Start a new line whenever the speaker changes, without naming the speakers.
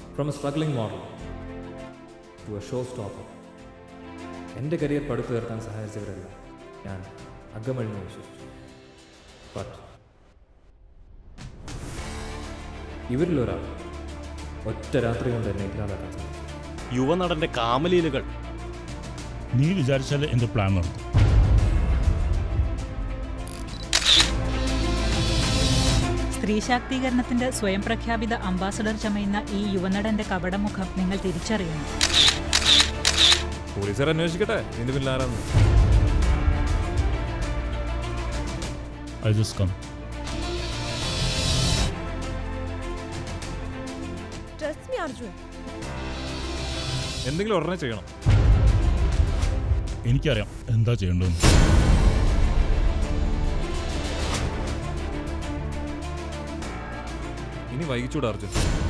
From a struggling model to a showstopper എൻ്റെ career പടുത്തുയർത്താൻ സഹായിച്ചവരല്ല ഞാൻ അകമഴിഞ്ഞ് വിശ്വസിച്ചു ബട്ട് ഇവരിലൊരാൾ ഒറ്റ രാത്രി കൊണ്ട് എന്നെ ഇല്ലാതാക്കാൻ സാധിച്ചു
യുവനടന്റെ കാമലീലകൾ
നീ വിചാരിച്ചാൽ എന്ത് പ്ലാൻ നടത്തും
സ്ത്രീ ശാക്തീകരണത്തിന്റെ സ്വയം പ്രഖ്യാപിത അംബാസഡർ ചമയുന്ന ഈ യുവനടന്റെ കപടമുഖം നിങ്ങൾ തിരിച്ചറിയുന്നു
പോലീസുകാർ അന്വേഷിക്കട്ടെ ഇതിന് പിന്നിൽ ആരാന്ന്
I just come
Trust me, Arjun.
എന്തെങ്കിലും ഉടനെ ചെയ്യണം
എനിക്കറിയാം എന്താ ചെയ്യേണ്ടതെന്ന്
ഇനി വൈകിച്ചൂടാ അർജുൻ